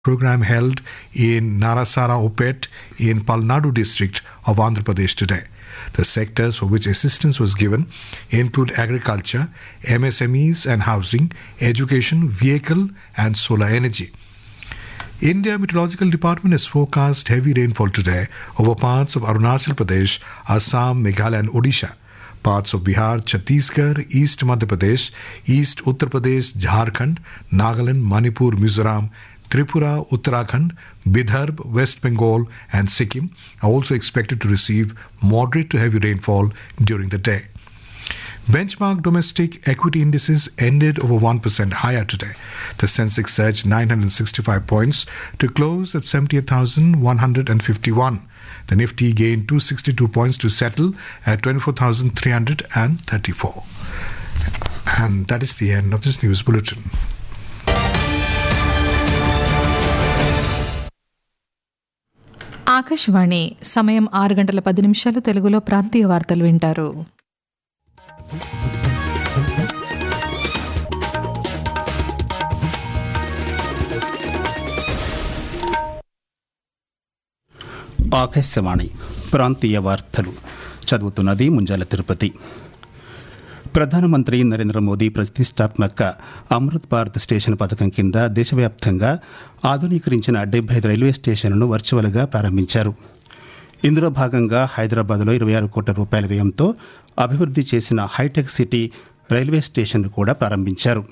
program held in Narasara Opet in Palnadu district of Andhra Pradesh today. The sectors for which assistance was given include agriculture, MSMEs and housing, education, vehicle and solar energy. India Meteorological Department has forecast heavy rainfall today over parts of Arunachal Pradesh, Assam, Meghalaya and Odisha. Parts of Bihar, Chhattisgarh, East Madhya Pradesh, East Uttar Pradesh, Jharkhand, Nagaland, Manipur, Mizoram, Tripura, Uttarakhand, Bidharb, West Bengal, and Sikkim are also expected to receive moderate to heavy rainfall during the day. Benchmark domestic equity indices ended over 1% higher today. The Sensex surged 965 points to close at 78,151. The Nifty gained 262 points to settle at 24,334. And that is the end of this news bulletin. Akashvani సమయం ఆరు గంటల పది నిమిషాలు తెలుగులో ప్రాంతీయ వార్తలు వింటారు ఆకాశవాణి ప్రాంతీయ వార్తలు చదువుతున్నది ముంజాల తిరుపతి ప్రధానమంత్రి నరేంద్ర మోదీ ప్రతిష్టాత్మక అమృత్ భారత్ స్టేషన్ పథకం కింద దేశవ్యాప్తంగా ఆధునీకరించిన డెబ్బై ఐదు రైల్వే స్టేషన్లను వర్చువల్గా ప్రారంభించారు ఇందులో భాగంగా హైదరాబాద్లో ఇరవై ఆరు కోట్ల రూపాయల వ్యయంతో అభివృద్ధి చేసిన హైటెక్ సిటీ రైల్వే స్టేషన్ కూడా ప్రారంభించారు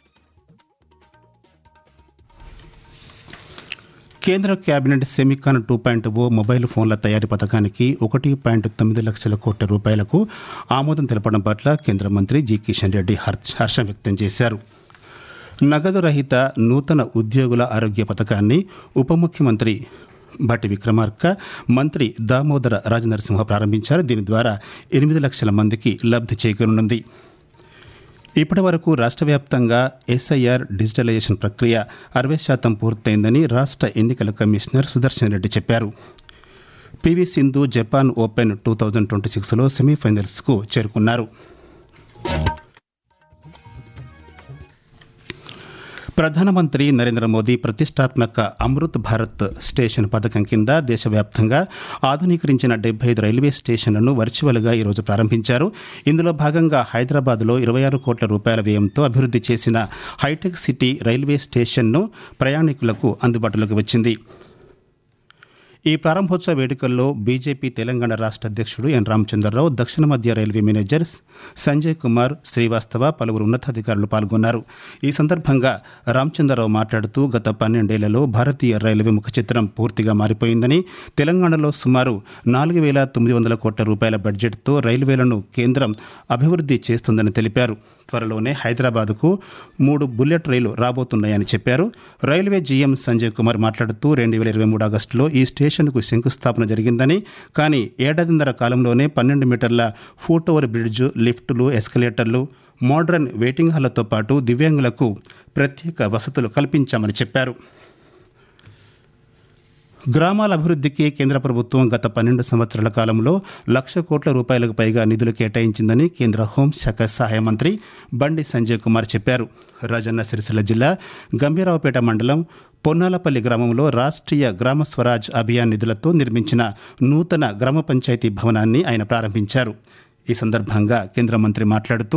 కేంద్ర cabinet Semicon two point O mobile ఫోన్ల తయారీ పథకానికి ఒకటి పాయింట్ తొమ్మిది లక్షల కోట్ల రూపాయలకు ఆమోదం తెలపడం పట్ల కేంద్ర మంత్రి జి కిషన్ రెడ్డి హర్ష హర్షం వ్యక్తం చేశారు నగదు రహిత నూతన ఉద్యోగుల ఆరోగ్య పథకాన్ని ఉప ముఖ్యమంత్రి భట్టి విక్రమార్క మంత్రి దామోదర రాజనరసింహ ప్రారంభించారు దీని ద్వారా ఎనిమిది లక్షల మందికి లబ్ధి చేకూరనుంది ఇప్పటి వరకు రాష్ట్ర వ్యాప్తంగా ఎస్ఐఆర్ డిజిటలైజేషన్ ప్రక్రియ అరవై శాతం పూర్తయిందని రాష్ట్ర ఎన్నికల కమిషనర్ సుదర్శన్ రెడ్డి చెప్పారు PV Sindhu Japan Open two thousand twenty సిక్స్లో సెమీఫైనల్స్కు చేరుకున్నారు ప్రధానమంత్రి నరేంద్ర మోదీ ప్రతిష్టాత్మక అమృత్ భారత్ స్టేషన్ పథకం కింద దేశవ్యాప్తంగా ఆధునీకరించిన డెబ్బై ఐదు రైల్వే స్టేషన్లను వర్చువల్గా ఈరోజు ప్రారంభించారు ఇందులో భాగంగా హైదరాబాద్లో ఇరవై ఆరు కోట్ల రూపాయల వ్యయంతో అభివృద్ధి చేసిన హైటెక్ సిటీ రైల్వే స్టేషన్ను ప్రయాణికులకు అందుబాటులోకి వచ్చింది ఈ ప్రారంభోత్సవ వేడుకల్లో బీజేపీ తెలంగాణ రాష్ట్ర అధ్యక్షుడు ఎన్ రామచంద్రరావు దక్షిణ మధ్య రైల్వే మేనేజర్ సంజయ్ కుమార్ శ్రీవాస్తవ పలువురు ఉన్నతాధికారులు పాల్గొన్నారు ఈ సందర్భంగా రామచంద్రరావు మాట్లాడుతూ గత పన్నెండేళ్లలో భారతీయ రైల్వే ముఖ చిత్రం పూర్తిగా మారిపోయిందని తెలంగాణలో సుమారు నాలుగు వేల తొమ్మిది వందల కోట్ల రూపాయల బడ్జెట్తో రైల్వేలను కేంద్రం అభివృద్ధి చేస్తుందని తెలిపారు త్వరలోనే హైదరాబాద్కు మూడు బుల్లెట్ రైలు రాబోతున్నాయని చెప్పారు రైల్వే జీఎం సంజయ్ కుమార్ మాట్లాడుతూ రెండు వేల ఇరవై మూడు ఆగస్టులో ఈ స్టేషన్కు శంకుస్థాపన జరిగిందని కానీ ఏడాదిన్నర కాలంలోనే పన్నెండు మీటర్ల ఫూట్ ఓవర్ బ్రిడ్జ్ లిఫ్టులు ఎస్కలేటర్లు మోడ్రన్ వెయిటింగ్ హాళ్లతో పాటు దివ్యాంగులకు ప్రత్యేక వసతులు కల్పించామని చెప్పారు గ్రామాల అభివృద్ధికి కేంద్ర ప్రభుత్వం గత పన్నెండు సంవత్సరాల కాలంలో లక్ష కోట్ల రూపాయలకు పైగా నిధులు కేటాయించిందని కేంద్ర హోంశాఖ సహాయ మంత్రి బండి సంజయ్ కుమార్ చెప్పారు రాజన్న సిరిసిల్ల జిల్లా గంభీరావుపేట మండలం పొన్నాలపల్లి గ్రామంలో రాష్ట్రీయ గ్రామ స్వరాజ్ అభియాన్ నిధులతో నిర్మించిన నూతన గ్రామ పంచాయతీ భవనాన్ని ఆయన ప్రారంభించారు ఈ సందర్భంగా కేంద్ర మంత్రి మాట్లాడుతూ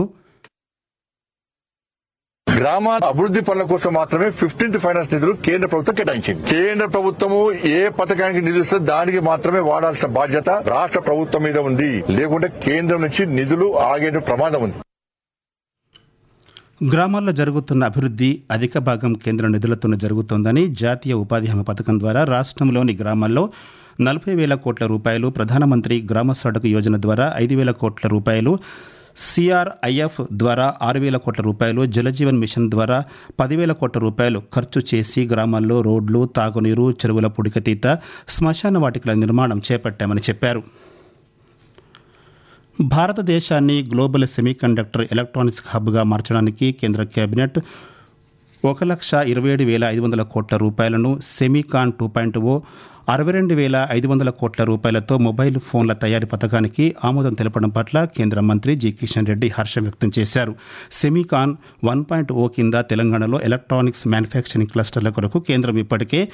గ్రామ అభివృద్ధి పనుల కోసం మాత్రమే ఫిఫ్టీన్త్ ఫైనాన్స్ నిధులు కేంద్ర ప్రభుత్వం కేటాయించింది కేంద్ర ప్రభుత్వము ఏ పథకానికి నిధులు ఇస్తే దానికి మాత్రమే వాడాల్సిన బాధ్యత రాష్ట్ర ప్రభుత్వం మీద ఉంది లేకుంటే కేంద్రం నుంచి నిధులు ఆగే ప్రమాదం ఉంది గ్రామాల్లో జరుగుతున్న అభివృద్ధి అధిక భాగం కేంద్ర నిధులతోనే జరుగుతోందని జాతీయ ఉపాధి హామీ పథకం ద్వారా రాష్ట్రంలోని గ్రామాల్లో నలభై వేల కోట్ల రూపాయలు ప్రధానమంత్రి గ్రామ సడక్ యోజన ద్వారా ఐదు వేల కోట్ల రూపాయలు సిఆర్ఐఎఫ్ ద్వారా ఆరు వేల కోట్ల రూపాయలు జలజీవన్ మిషన్ ద్వారా పదివేల కోట్ల రూపాయలు ఖర్చు చేసి గ్రామాల్లో రోడ్లు తాగునీరు చెరువుల పుడికతీత శ్మశాన వాటికల నిర్మాణం చేపట్టామని చెప్పారు భారతదేశాన్ని గ్లోబల్ సెమీకండక్టర్ ఎలక్ట్రానిక్స్ హబ్గా మార్చడానికి కేంద్ర కేబినెట్ ఒక లక్ష ఇరవై ఏడు వేల ఐదు వందల కోట్ల రూపాయలను సెమీకాన్ టూ పాయింట్ ఓ అరవై రెండు వేల ఐదు వందల కోట్ల రూపాయలతో మొబైల్ ఫోన్ల తయారీ పథకానికి ఆమోదం తెలపడం పట్ల కేంద్ర మంత్రి జి కిషన్ రెడ్డి హర్షం వ్యక్తం చేశారు సెమీకాన్ వన్ పాయింట్ ఓ కింద తెలంగాణలో ఎలక్ట్రానిక్స్ మ్యానుఫ్యాక్చరింగ్ క్లస్టర్ల కొరకు కేంద్రం ఇప్పటికే